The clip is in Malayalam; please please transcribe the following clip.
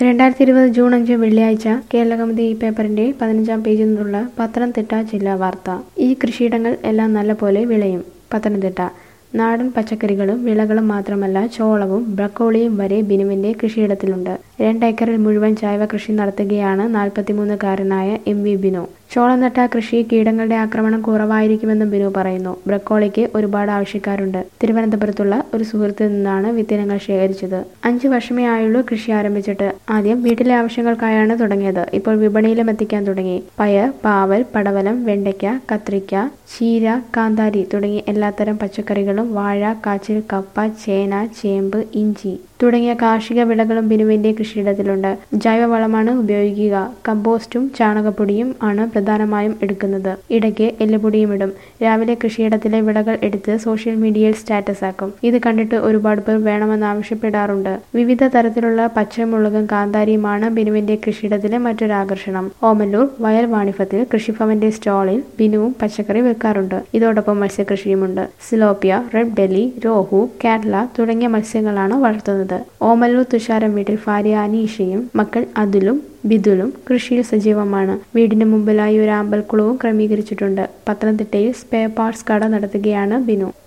രണ്ടായിരത്തി ഇരുപത് ജൂൺ അഞ്ച് വെള്ളിയാഴ്ച കേരളകൗമുദി ഈ പേപ്പറിന്റെ പതിനഞ്ചാം പേജിൽ നിന്നുള്ള പത്തനംതിട്ട ജില്ലാ വാർത്ത ഈ കൃഷിയിടങ്ങൾ എല്ലാം നല്ലപോലെ വിളയും പത്തനംതിട്ട നാടൻ പച്ചക്കറികളും വിളകളും മാത്രമല്ല ചോളവും ബ്രക്കോളിയും വരെ ബിനുവിന്റെ കൃഷിയിടത്തിലുണ്ട് രണ്ടേക്കറിൽ മുഴുവൻ ജൈവ കൃഷി നടത്തുകയാണ് നാൽപ്പത്തിമൂന്നുകാരനായ എം വി ബിനു ചോളം നട്ട കൃഷി കീടങ്ങളുടെ ആക്രമണം കുറവായിരിക്കുമെന്നും ബിനു പറയുന്നു ബ്രക്കോളിക്ക് ഒരുപാട് ആവശ്യക്കാരുണ്ട് തിരുവനന്തപുരത്തുള്ള ഒരു സുഹൃത്തിൽ നിന്നാണ് വിത്തിനങ്ങൾ ശേഖരിച്ചത് അഞ്ചു വർഷമേ ആയുള്ളൂ കൃഷി ആരംഭിച്ചിട്ട് ആദ്യം വീട്ടിലെ ആവശ്യങ്ങൾക്കായാണ് തുടങ്ങിയത് ഇപ്പോൾ വിപണിയിലും എത്തിക്കാൻ തുടങ്ങി പയർ പാവൽ പടവലം വെണ്ടയ്ക്ക കത്രിക്ക ചീര കാന്താരി തുടങ്ങി എല്ലാത്തരം പച്ചക്കറികളും വാഴ കാച്ചിൽ കപ്പ ചേന ചേമ്പ് ഇഞ്ചി തുടങ്ങിയ കാർഷിക വിളകളും ബിനുവിന്റെ കൃഷിയിടത്തിലുണ്ട് ജൈവവളമാണ് ഉപയോഗിക്കുക കമ്പോസ്റ്റും ചാണകപ്പൊടിയും ആണ് പ്രധാനമായും എടുക്കുന്നത് ഇടയ്ക്ക് എല്ലുപൊടിയും ഇടും രാവിലെ കൃഷിയിടത്തിലെ വിളകൾ എടുത്ത് സോഷ്യൽ മീഡിയയിൽ സ്റ്റാറ്റസ് ആക്കും ഇത് കണ്ടിട്ട് ഒരുപാട് പേർ വേണമെന്ന് ആവശ്യപ്പെടാറുണ്ട് വിവിധ തരത്തിലുള്ള പച്ചമുളകും കാന്താരിയുമാണ് ബിനുവിന്റെ കൃഷിയിടത്തിലെ മറ്റൊരു ആകർഷണം ഓമല്ലൂർ വയൽ വാണിഭത്തിൽ കൃഷിഭവന്റെ സ്റ്റാളിൽ ബിനുവും പച്ചക്കറി വെക്കാറുണ്ട് ഇതോടൊപ്പം മത്സ്യകൃഷിയുമുണ്ട് സിലോപ്പിയ റെഡ് ബെല്ലി രോഹു കാറ്റ്ല തുടങ്ങിയ മത്സ്യങ്ങളാണ് വളർത്തുന്നത് ഓമല്ലൂർ തുഷാരം വീട്ടിൽ ഭാര്യ അനീഷയും മക്കൾ അതുലും ബിദുലും കൃഷിയിൽ സജീവമാണ് വീടിന് മുമ്പിലായി ഒരു അമ്പൽക്കുളവും ക്രമീകരിച്ചിട്ടുണ്ട് പത്തനംതിട്ടയിൽ സ്പെയർ പാർട്സ് കട നടത്തുകയാണ് ബിനു